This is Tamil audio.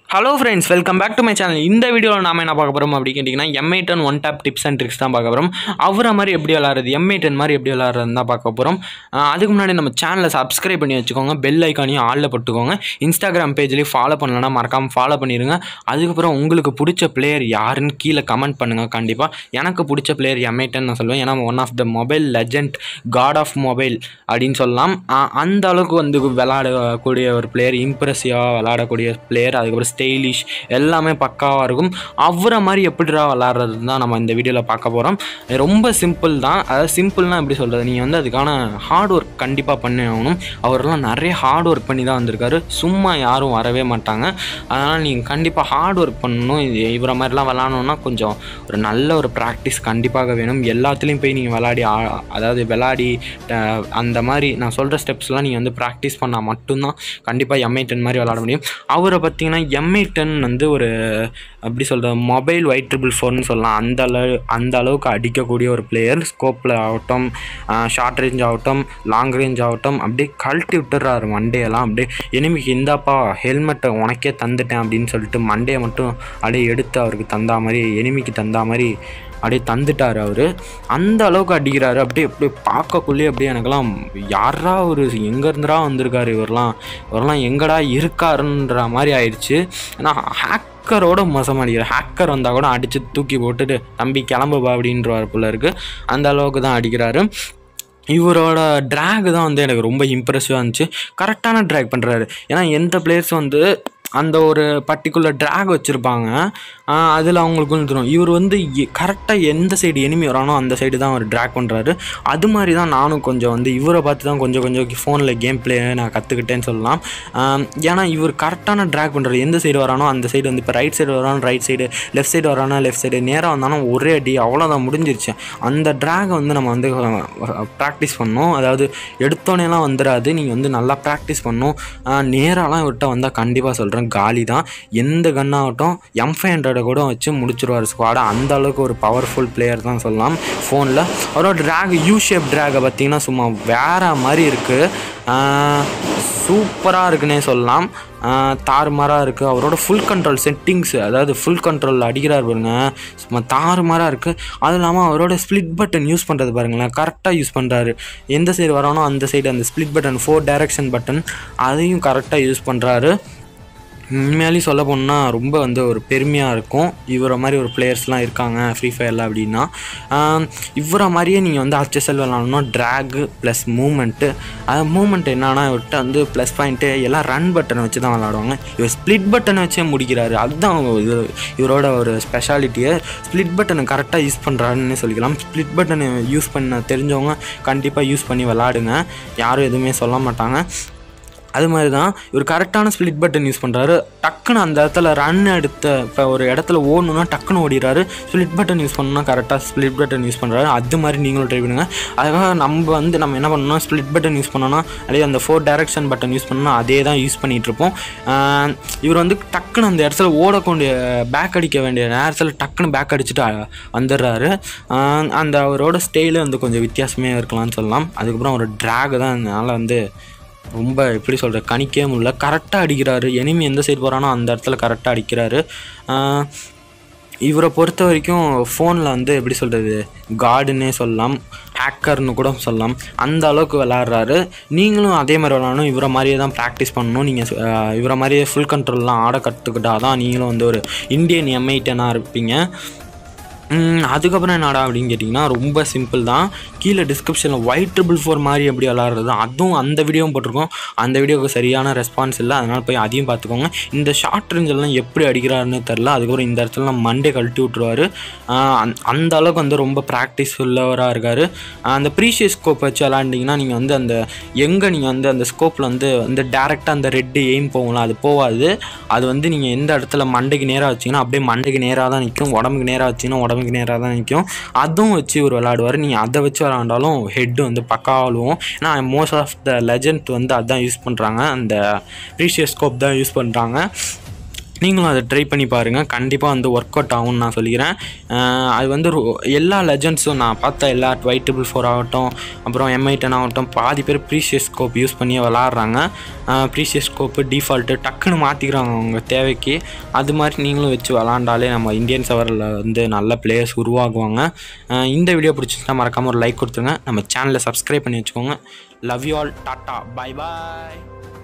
hello friends welcome back to my channel இந்த வீடியோவில் நாம என்ன பார்க்க போகிறோம் அப்படின்னு கேட்டிங்கன்னா MI ten one tap tips and tricks தான் பார்க்க போகிறோம் அவரை மாதிரி எப்படி விளாட்றது எம்ஐ டென் மாதிரி எப்படி விளாட்றதுன்னு தான் பார்க்க போகிறோம் அதுக்கு முன்னாடி நம்ம சேனலை சப்ஸ்கிரைப் பண்ணி வச்சுக்கோங்க பெல் ஐக்கானையும் ஆளில் போட்டுக்கோங்க இன்ஸ்டாகிராம் பேஜ்லேயும் ஃபாலோ பண்ணலன்னா மறக்காமல் ஃபாலோ பண்ணிடுங்க அதுக்கப்புறம் உங்களுக்கு பிடிச்ச பிளேயர் யாருன்னு கீழே கமெண்ட் பண்ணுங்கள் கண்டிப்பாக எனக்கு பிடிச்ச பிளேயர் எம்ஐ டென் நான் சொல்லுவேன் ஏன்னா one of the mobile legend god of mobile அப்படின்னு சொல்லலாம் ஆ, அந்த அளவுக்கு வந்து விளாடக்கூடிய ஒரு பிளேயர் இம்ப்ரெசிவாக விளாடக்கூடிய பிளேயர் அதுக்கப்புறம் ஸ்டைலிஷ் எல்லாமே பக்காவாக இருக்கும் அவரை மாதிரி எப்படிடா விளாட்றது தான் நம்ம இந்த வீடியோவில் பார்க்க போகிறோம் ரொம்ப சிம்பிள் தான் அதாவது சிம்பிள்னா எப்படி சொல்கிறது நீங்கள் வந்து அதுக்கான ஹார்ட் ஒர்க் கண்டிப்பாக பண்ணி ஆகணும் அவரெல்லாம் நிறைய ஹார்ட் ஒர்க் பண்ணி தான் வந்திருக்காரு சும்மா யாரும் வரவே மாட்டாங்க அதனால் நீங்கள் கண்டிப்பாக ஹார்ட் ஒர்க் பண்ணணும் இது இவரை மாதிரிலாம் விளாடணுன்னா கொஞ்சம் ஒரு நல்ல ஒரு ப்ராக்டிஸ் கண்டிப்பாக வேணும் எல்லாத்துலேயும் போய் நீங்கள் விளாடி ஆ- அதாவது விளாடி அஹ், அந்த மாதிரி நான் சொல்கிற ஸ்டெப்ஸ்லாம் நீங்கள் வந்து ப்ராக்டிஸ் பண்ணால் மட்டும்தான் கண்டிப்பாக எம்ஐ டென் மாதிரி விளாட முடியும் அவரை பார்த்தீங்கன்னா எம்ஐ டென் வந்து ஒரு அப்படி சொல்கிறது மொபைல் ஒயிட் ட்ரிபிள் ஃபோர்னு சொல்லலாம் அந்த அளவு அந்த அளவுக்கு அடிக்கக்கூடிய ஒரு பிளேயர் ஸ்கோப்பில் ஆகட்டும் ஷார்ட் ரேஞ்ச் ஆகட்டும் லாங் ரேஞ்ச் ஆகட்டும் அப்படியே கழட்டி விட்டுறாரு மண்டையெல்லாம் அப்படியே எனிமிக்கு இந்தாப்பா ஹெல்மெட்டை உனக்கே தந்துட்டேன் அப்படின்னு சொல்லிட்டு மண்டையை மட்டும் அப்படியே எடுத்து அவருக்கு தந்தா மாதிரி எனிமிக்கு தந்தா மாதிரி அப்படியே தந்துட்டார் அவர் அந்த அளவுக்கு அடிக்கிறாரு அப்படியே அப்படியே பார்க்கக்குள்ளேயே அப்படியே எனக்கெல்லாம் யாரா ஒரு எங்கேருந்துடா வந்திருக்காரு இவரெல்லாம் இவரெல்லாம் எங்கடா இருக்காருன்ற மாதிரி ஆயிடுச்சு ஏன்னா ஹேக்கரோட மோசமாக அடிக்கிறார் ஹேக்கர் வந்தால் கூட அடித்து தூக்கி போட்டுட்டு தம்பி கிளம்புபா அப்படின்றவார் போல இருக்குது அந்த அளவுக்கு தான் அடிக்கிறாரு இவரோட ட்ராக் தான் வந்து எனக்கு ரொம்ப இம்ப்ரெசிவாக இருந்துச்சு கரெக்டான ட்ராக் பண்ணுறாரு ஏன்னா எந்த பிளேயர்ஸ் வந்து அந்த ஒரு பர்டிகுலர் ட்ராக் வச்சுருப்பாங்க அதில் அவங்களுக்கு வந்து தெரியும் இவர் வந்து கரெக்டாக எந்த சைடு எனிமி வரானோ அந்த சைடு தான் அவர் ட்ராக் பண்ணுறாரு அது மாதிரி தான் நானும் கொஞ்சம் வந்து இவரை பார்த்து தான் கொஞ்சம் கொஞ்சம் ஃபோனில் கேம் பிளே நான் கற்றுக்கிட்டேன்னு சொல்லலாம் ஆம், ஏன்னா இவர் கரெக்டான ட்ராக் பண்ணுறாரு எந்த சைடு வரானோ அந்த சைடு வந்து இப்போ ரைட் சைடு வரானோ ரைட் சைடு லெஃப்ட் சைடு வரானோ லெஃப்ட் சைடு நேராக வந்தாலும் ஒரே அடி அவ்வளோதான் முடிஞ்சிருச்சு அந்த ட்ராகை வந்து நம்ம வந்து ப்ராக்டிஸ் பண்ணணும் அதாவது எடுத்தோடனேலாம் வந்துடாது நீங்கள் வந்து நல்லா ப்ராக்டிஸ் பண்ணணும் நேராலாம் இவர்கிட்ட வந்தால் கண்டிப்பாக சொல்கிறேன் காலி தான் எந்த கன்னாகட்டும் எம் ஃபைவ் ஹண்ட்ரடை கூட வச்சு முடிச்சிருவார் ஸ்குவாடை அந்த அளவுக்கு ஒரு பவர்ஃபுல் பிளேயர் தான் சொல்லலாம் ஃபோனில் அவரோட ட்ராக் யூ ஷேப் ட்ராகை பார்த்தீங்கன்னா சும்மா வேற மாதிரி இருக்குது சூப்பராக இருக்குன்னே சொல்லலாம் தாறுமாறாக இருக்குது அவரோட ஃபுல் கண்ட்ரோல் செட்டிங்ஸ் அதாவது ஃபுல் கண்ட்ரோல் அடிக்கிறார் பாருங்க சும்மா தாறுமாறாக இருக்குது அதுவும் இல்லாமல் அவரோட ஸ்ப்ளிட் பட்டன் யூஸ் பண்ணுறது பாருங்களேன் கரெக்டாக யூஸ் பண்ணுறாரு எந்த சைடு வரானோ அந்த சைடு அந்த split button four direction button அதையும் கரெக்டாக யூஸ் பண்ணுறாரு உண்மையாலேயும் சொல்ல போனால் ரொம்ப வந்து ஒரு பெருமையாக இருக்கும் இவரை மாதிரி ஒரு பிளேயர்ஸ்லாம் இருக்காங்க ஃப்ரீ ஃபயரில் அப்படின்னா ஆம், இவரை மாதிரியே நீங்கள் வந்து ஹச்எஸ்எல் விளாடணும்னா ட்ராகு ப்ளஸ் மூமெண்ட்டு அது மூமெண்ட் என்னன்னா இவர்கிட்ட வந்து ப்ளஸ் பாயிண்ட்டு எல்லாம் ரன் பட்டனை வச்சு தான் விளாடுவாங்க இவர் ஸ்ப்ளிட் பட்டனை வச்சே முடிக்கிறாரு அதுதான் இது இவரோட ஒரு ஸ்பெஷாலிட்டியை ஸ்ப்ளிட் பட்டனை கரெக்டாக யூஸ் பண்ணுறாருன்னு சொல்லிக்கலாம் ஸ்ப்ளிட் பட்டனை யூஸ் பண்ண தெரிஞ்சவங்க கண்டிப்பாக யூஸ் பண்ணி விளாடுங்க யாரும் எதுவுமே சொல்ல மாட்டாங்க அது மாதிரி தான் இவர் கரெக்டான ஸ்ப்ளிட் பட்டன் யூஸ் பண்ணுறாரு டக்குன்னு அந்த இடத்துல ரன் எடுத்த இப்போ ஒரு இடத்துல ஓடணுன்னா டக்குன்னு ஓடிறாரு ஸ்ப்ளிட் பட்டன் யூஸ் பண்ணணும்னா கரெக்டாக ஸ்ப்ளிட் பட்டன் யூஸ் பண்ணுறாரு அது மாதிரி நீங்களும் ட்ரை பண்ணுங்கள் அதுக்காக நம்ம வந்து நம்ம என்ன பண்ணணும் ஸ்ப்ளிட் பட்டன் யூஸ் பண்ணோன்னா அதே அந்த ஃபோர் டைரக்ஷன் பட்டன் யூஸ் பண்ணோம்னா அதே தான் யூஸ் பண்ணிகிட்டு இருப்போம் ஆஹ் இவர் வந்து டக்குன்னு அந்த இடத்துல ஓடக்கூடிய பேக் அடிக்க வேண்டிய நேரத்தில் டக்குன்னு பேக் அடிச்சுட்டு அ- வந்துடுறாரு ஆஹ் அந்த அவரோட ஸ்டைலு வந்து கொஞ்சம் வித்தியாசமே இருக்கலாம்னு சொல்லலாம் அதுக்கப்புறம் ஒரு ட்ராக் தான் அதனால் வந்து ரொம்ப எப்படி சொல்கிற கணிக்கவே முடியல கரெக்டாக அடிக்கிறாரு எனிமி எந்த சைடு போகிறானோ அந்த இடத்துல கரெக்டாக அடிக்கிறாரு ஆஹ் இவரை பொறுத்த வரைக்கும் ஃபோனில் வந்து எப்படி சொல்கிறது காடுன்னே சொல்லலாம் ஹேக்கர்னு கூட சொல்லலாம் அந்த அளவுக்கு விளாட்றாரு நீங்களும் அதே மாதிரி விளாடணும் இவரை மாதிரியே தான் ப்ராக்டிஸ் பண்ணணும் நீங்கள் இவரை மாதிரியே ஃபுல் கண்ட்ரோல்லாம் ஆட கற்றுக்கிட்டா தான் நீங்களும் வந்து ஒரு இந்தியன் எம்ஐ டென்னாக இருப்பீங்க ம், அதுக்கப்புறம் என்னடா அப்படின்னு கேட்டிங்கன்னா ரொம்ப சிம்பிள் தான் கீழே டிஸ்கிரிப்ஷனில் ஒயிட் ட்ரிபிள் ஃபோர் மாதிரி எப்படி விளாட்றது அதுவும் அந்த வீடியோவும் போட்டிருக்கோம் அந்த வீடியோவுக்கு சரியான ரெஸ்பான்ஸ் இல்லை அதனால் போய் அதையும் பார்த்துக்கோங்க இந்த ஷார்ட் ரேஞ்செல்லாம் எப்படி அடிக்கிறாருன்னு தெரில அதுக்கப்புறம் இந்த இடத்துல நம்ம மண்டே கழட்டி விட்ருவாரு ஆஹ் அந்த- அந்த அளவுக்கு வந்து ரொம்ப ப்ராக்டிஸ் உள்ளவராக இருக்கார் அந்த ப்ரீஷியஸ் ஸ்கோப் வச்சு விளாண்டிங்கன்னா நீங்கள் வந்து அந்த எங்கே நீங்கள் வந்து அந்த ஸ்கோப்பில் வந்து வந்து டேரெக்டாக அந்த ரெட்டு எய்ம் போகலாம் அது போகாது அது வந்து நீங்கள் எந்த இடத்துல மண்டைக்கு நேராக வச்சிங்கன்னா அப்படியே மண்டைக்கு நேராக தான் நிற்கும் உடம்புக்கு நேராக வச்சிங்கன்னா உடம்புக்கு நேராக தான் நிற்கும் அதுவும் வச்சு இவர் விளாடுவார் நீங்கள் அதை வச்சு விளாண்டாலும் ஹெட் வந்து பக்கா விழுவும் ஏன்னா மோஸ்ட் ஆஃப் த லெஜண்ட் வந்து அதான் யூஸ் பண்ணுறாங்க அந்த ப்ரீஷியஸ் ஸ்கோப் தான் யூஸ் பண்ணுறாங்க நீங்களும் அதை ட்ரை பண்ணி பாருங்கள் கண்டிப்பாக வந்து ஒர்க் அவுட் ஆகும்னு நான் சொல்லிக்கிறேன் அஹ் அது வந்து ரொ- எல்லா லெஜண்ட்ஸும் நான் பார்த்த எல்லா ட்வைட் ட்ரிபிள் ஃபோர் ஆகட்டும் அப்புறம் எம்ஐ டென் ஆகட்டும் பாதி பேர் ப்ரீஷியஸ் ஸ்கோப் யூஸ் பண்ணி விளாட்றாங்க ப்ரீஷியஸ் ஸ்கோப்பு டிஃபால்ட்டு டக்குன்னு மாற்றிக்கிறாங்க அவங்க தேவைக்கு அது மாதிரி நீங்களும் வச்சு விளாண்டாலே நம்ம இந்தியன் சவரில் வந்து நல்ல பிளேயர்ஸ் உருவாகுவாங்க அஹ் இந்த வீடியோ பிடிச்சிருந்தா மறக்காமல் ஒரு லைக் கொடுத்துருங்க நம்ம சேனலை சப்ஸ்கிரைப் பண்ணி வச்சுக்கோங்க love you all tata bye bye